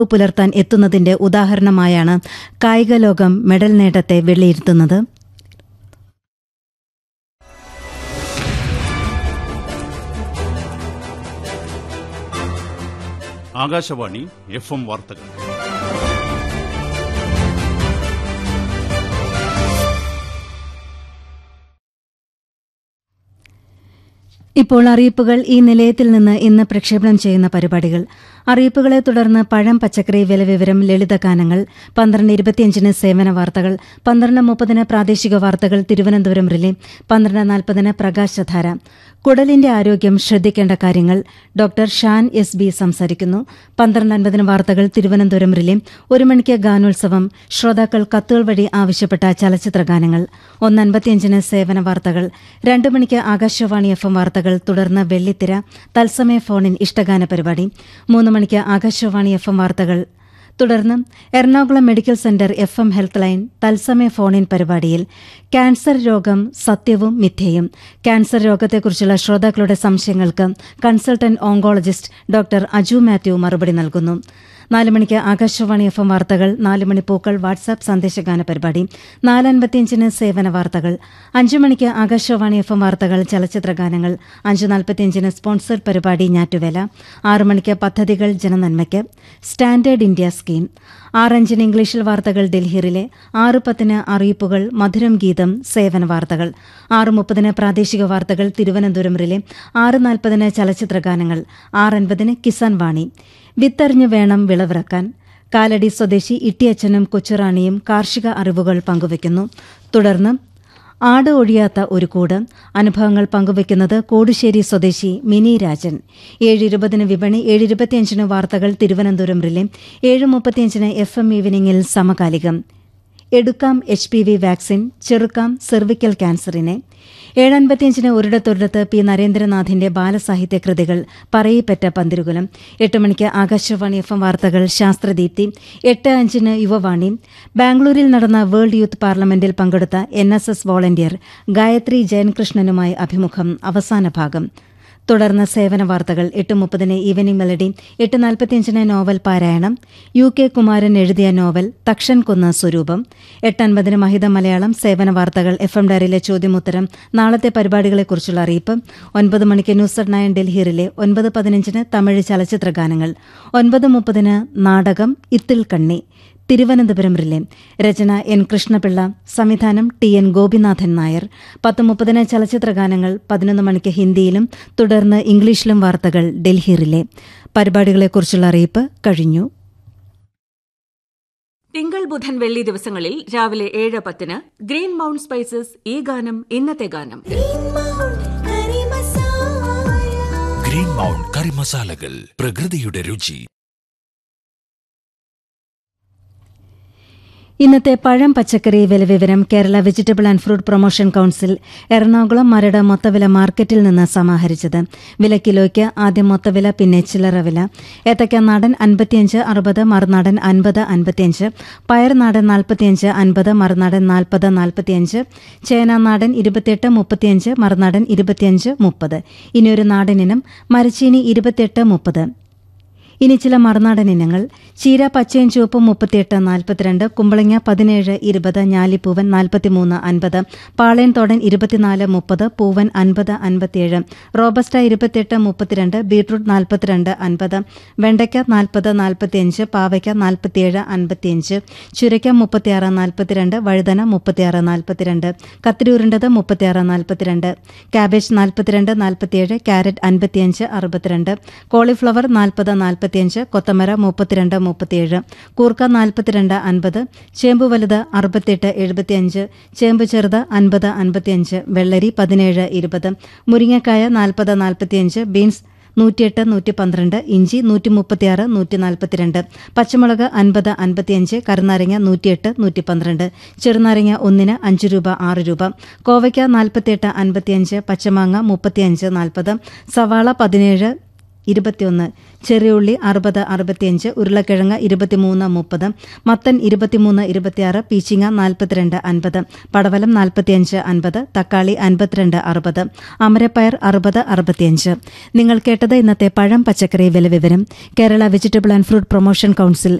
പുലർത്താൻ എത്തുന്നതിന്റെ ഉദാഹരണമായാണ് കായിക ലോകം മെഡൽ നേട്ടത്തെ വിലയിരുത്തുന്നത് ആകാശവാണി എഫ് എം വാർത്തകൾ ഇപ്പോൾ അറിയിപ്പുകൾ ഈ നിലയത്തിൽ നിന്ന് ഇന്ന് പ്രക്ഷേപണം ചെയ്യുന്ന പരിപാടികൾ അറിയിപ്പുകളെ തുടർന്ന് പഴം പച്ചക്കറി വില വിവരം ലളിതഗാനങ്ങൾ പന്ത്രണ്ട് ഇരുപത്തിയഞ്ചിന് സേവന വാർത്തകൾ പന്ത്രണ്ട് മുപ്പതിന് പ്രാദേശിക വാർത്തകൾ തിരുവനന്തപുരം റിലേ പന്ത്രണ്ട് നാൽപ്പതിന് പ്രകാശധാര കുടലിന്റെ ആരോഗ്യം ശ്രദ്ധിക്കേണ്ട കാര്യങ്ങൾ ഡോക്ടർ ഷാൻ എസ് ബി സംസാരിക്കുന്നു പന്ത്രണ്ട് അൻപതിന് വാർത്തകൾ തിരുവനന്തപുരം റിലേ ഒരു മണിക്ക് ഗാനോത്സവം ശ്രോതാക്കൾ കത്തുകൾ വഴി ആവശ്യപ്പെട്ട ചലച്ചിത്ര ഗാനങ്ങൾ ഒന്ന് അൻപത്തിയഞ്ചിന് സേവന വാർത്തകൾ രണ്ട് മണിക്ക് ആകാശവാണി എഫ് എം വാർത്തകൾ തുടർന്ന് വെള്ളിത്തിര തത്സമയ ഫോണിൻ ഇഷ്ടഗാന പരിപാടി മൂന്ന് മണിക്ക് ആകാശവാണി എഫ് എം വാർത്തകൾ തുടർന്ന് Ernakulam medical centre F M health line തത്സമയ ഫോണിൻ പരിപാടിയിൽ ക്യാൻസർ രോഗം സത്യവും മിഥ്യയും ക്യാൻസർ രോഗത്തെക്കുറിച്ചുള്ള ശ്രോതാക്കളുടെ സംശയങ്ങൾക്ക് consultant oncologist doctor Aju Mathew മറുപടി നൽകുന്നു നാല് മണിക്ക് ആകാശവാണി എഫ് എം വാർത്തകൾ നാല് മണി പൂക്കൾ വാട്സാപ്പ് സന്ദേശഗാന പരിപാടി നാല് അൻപത്തിയഞ്ചിന് സേവന വാർത്തകൾ അഞ്ചു മണിക്ക് ആകാശവാണി എഫ് എം വാർത്തകൾ ചലച്ചിത്ര ഗാനങ്ങൾ അഞ്ച് നാൽപ്പത്തിയഞ്ചിന് സ്പോൺസർഡ് പരിപാടി ഞാറ്റുവേല ആറ് മണിക്ക് പദ്ധതികൾ ജനനന്മയ്ക്ക് സ്റ്റാൻഡേർഡ് ഇന്ത്യ സ്കീം ആറഞ്ചിന് ഇംഗ്ലീഷിൽ വാർത്തകൾ ഡൽഹിയിലെ ആറ് പത്തിന് അറിയിപ്പുകൾ മധുരം ഗീതം സേവന വാർത്തകൾ ആറ് മുപ്പതിന് പ്രാദേശിക വാർത്തകൾ തിരുവനന്തപുരം റിലെ ആറ് നാൽപ്പതിന് ചലച്ചിത്ര ഗാനങ്ങൾ ആറൻപതിന് കിസാൻ വാണി വിത്തറിഞ്ഞു വേണം വിളവിറക്കാൻ കാലടി സ്വദേശി ഇട്ടിയച്ചനും കൊച്ചുറാണിയും കാർഷിക അറിവുകൾ പങ്കുവയ്ക്കുന്നു തുടർന്ന് ആട് ഒഴിയാത്ത ഒരു കൂട് അനുഭവങ്ങൾ പങ്കുവയ്ക്കുന്നത് കോടുശ്ശേരി സ്വദേശി മിനി രാജൻ ഏഴ് ഇരുപതിന് വിപണി ഏഴ് ഇരുപത്തിയഞ്ചിന് വാർത്തകൾ തിരുവനന്തപുരം റിലേ ഏഴ് മുപ്പത്തിയഞ്ചിന് എഫ് എം ഈവനിംഗിൽ സമകാലികം എടുക്കാം എച്ച് പി വി വാക്സിൻ ചെറുക്കാം സെർവിക്കൽ ക്യാൻസറിനെ ഏഴൻപത്തിയഞ്ചിന് ഒരിടത്തൊരിടത്ത് പി നരേന്ദ്രനാഥിന്റെ ബാലസാഹിത്യ കൃതികൾ പറയിപ്പറ്റ പന്തിരുകുലം എട്ട് മണിക്ക് ആകാശവാണി എഫ് എം വാർത്തകൾ ശാസ്ത്രദീപ്തി എട്ട് അഞ്ചിന് യുവവാണി ബാംഗ്ലൂരിൽ നടന്ന വേൾഡ് യൂത്ത് പാർലമെന്റിൽ പങ്കെടുത്ത N S S volunteer Gayathri ജയൻകൃഷ്ണനുമായി അഭിമുഖം അവസാന ഭാഗം തുടർന്ന് സേവന വാർത്തകൾ എട്ട് മുപ്പതിന് ഈവനിംഗ് മെലഡി എട്ട് നാൽപ്പത്തിയഞ്ചിന് നോവൽ പാരായണം യു കെ കുമാരൻ എഴുതിയ നോവൽ തക്ഷൻ കൊന്ന സ്വരൂപം എട്ടൻപതിന് മഹിത മലയാളം സേവന വാർത്തകൾ എഫ് എം ഡയറിയിലെ ചോദ്യമുത്തരം നാളത്തെ പരിപാടികളെക്കുറിച്ചുള്ള അറിയിപ്പ് ഒൻപത് മണിക്ക് ന്യൂസ് അറ്റ് നയൻ ഡൽഹിയിലെ ഒൻപത് പതിനഞ്ചിന് തമിഴ് ചലച്ചിത്ര ഗാനങ്ങൾ ഒൻപത് മുപ്പതിന് നാടകം ഇത്തിൽ കണ്ണി തിരുവനന്തപുരം റിലേ രചന എൻ കൃഷ്ണപിള്ള സംവിധാനം ടി എൻ ഗോപിനാഥൻ നായർ പത്ത് മുപ്പതിന് ചലച്ചിത്ര ഗാനങ്ങൾ പതിനൊന്ന് മണിക്ക് ഹിന്ദിയിലും തുടർന്ന് ഇംഗ്ലീഷിലും വാർത്തകൾ ഡൽഹി റിലേ പരിപാടികളെക്കുറിച്ചുള്ള അറിയിപ്പ് കഴിഞ്ഞു തിങ്കൾ ബുധൻ വെള്ളി ദിവസങ്ങളിൽ രാവിലെ ഏഴ് പത്തിന് ഗ്രീൻ മൗണ്ട് സ്പൈസസ് ഈ ഗാനം ഇന്നത്തെ ഗാനം ഗ്രീൻ മൗണ്ട് കറി മസാലകൾ പ്രകൃതിയുടെ രുചി ഇന്നത്തെ പഴം പച്ചക്കറി വില വിവരം Kerala vegetable and fruit promotion council Ernakulam Maradu മൊത്തവില മാർക്കറ്റിൽ നിന്ന് സമാഹരിച്ചത് വില കിലോയ്ക്ക് ആദ്യം മൊത്തവില പിന്നെ ചില്ലറ വില ഏത്തയ്ക്ക നാടൻ അൻപത്തിയഞ്ച് അറുപത് മറുനാടൻ അൻപത് അൻപത്തിയഞ്ച് പയർ നാടൻ നാൽപ്പത്തിയഞ്ച് അൻപത് മറുനാടൻ നാൽപ്പത് നാൽപ്പത്തിയഞ്ച് ചേന നാടൻ ഇരുപത്തിയെട്ട് മുപ്പത്തിയഞ്ച് മറുനാടൻ ഇരുപത്തിയഞ്ച് മുപ്പത് ഇനിയൊരു നാടനിനം മരച്ചീനി ഇരുപത്തിയെട്ട് മുപ്പത് ഇനി ചില മറുനാടൻ ഇനങ്ങൾ ചീര പച്ചയും ചുവപ്പും മുപ്പത്തിയെട്ട് നാൽപ്പത്തിരണ്ട് കുമ്പളങ്ങ പതിനേഴ് ഇരുപത് ഞാലിപ്പൂവൻ നാൽപ്പത്തിമൂന്ന് അൻപത് പാളയൻതോടൻ ഇരുപത്തിനാല് മുപ്പത് പൂവൻ അൻപത് അൻപത്തിയേഴ് റോബസ്റ്റ ഇരുപത്തിയെട്ട് മുപ്പത്തിരണ്ട് ബീട്രൂട്ട് നാൽപ്പത്തിരണ്ട് അൻപത് വെണ്ടയ്ക്ക നാൽപ്പത് നാൽപ്പത്തിയഞ്ച് പാവയ്ക്ക നാൽപ്പത്തിയേഴ് അൻപത്തിയഞ്ച് ചുരയ്ക്ക മുപ്പത്തിയാറ് നാൽപ്പത്തിരണ്ട് വഴുതന മുപ്പത്തിയാറ് നാൽപ്പത്തിരണ്ട് കത്തിരൂരിൻ്റത് മുപ്പത്തിയാറ് നാൽപ്പത്തിരണ്ട് ക്യാബേജ് നാൽപ്പത്തിരണ്ട് നാൽപ്പത്തിയേഴ് ക്യാരറ്റ് അൻപത്തിയഞ്ച് അറുപത്തിരണ്ട് കോളിഫ്ലവർ നാൽപ്പത് നാൽപ്പത്തി നാൽപ്പത്തിയഞ്ച് കൊത്തമര മുപ്പത്തിരണ്ട് മുപ്പത്തിയേഴ് കൂർക്ക നാൽപ്പത്തിരണ്ട് അൻപത് ചേമ്പ് വലുത് അറുപത്തിയെട്ട് എഴുപത്തിയഞ്ച് ചേമ്പ് ചെറുത് അൻപത് അൻപത്തിയഞ്ച് വെള്ളരി പതിനേഴ് ഇരുപത് മുരിങ്ങക്കായ നാൽപ്പത് നാൽപ്പത്തിയഞ്ച് ബീൻസ് നൂറ്റിയെട്ട് നൂറ്റി പന്ത്രണ്ട് ഇഞ്ചി നൂറ്റി മുപ്പത്തിയാറ് നൂറ്റി നാൽപ്പത്തിരണ്ട് പച്ചമുളക് അൻപത് അൻപത്തിയഞ്ച് കരുനാരങ്ങ നൂറ്റിയെട്ട് നൂറ്റി പന്ത്രണ്ട് ചെറുനാരങ്ങ ഒന്നിന് അഞ്ച് രൂപ ആറ് രൂപ കോവയ്ക്ക നാൽപ്പത്തിയെട്ട് അൻപത്തിയഞ്ച് പച്ചമാങ്ങ മുപ്പത്തിയഞ്ച് നാൽപ്പത് സവാള പതിനേഴ് ഇരുപത്തിയൊന്ന് ചെറിയുള്ളി അറുപത് അറുപത്തിയഞ്ച് ഉരുളക്കിഴങ്ങ് ഇരുപത്തിമൂന്ന് മുപ്പത് മത്തൻ ഇരുപത്തിമൂന്ന് ഇരുപത്തിയാറ് പീച്ചിങ്ങ നാൽപ്പത്തിരണ്ട് അൻപത് പടവലം നാൽപ്പത്തിയഞ്ച് അൻപത് തക്കാളി അൻപത്തിരണ്ട് അറുപത് അമരപ്പയർ അറുപത് അറുപത്തിയഞ്ച് നിങ്ങൾ കേട്ടത് ഇന്നത്തെ പഴം പച്ചക്കറി വില വിവരം Kerala vegetable and fruit promotion council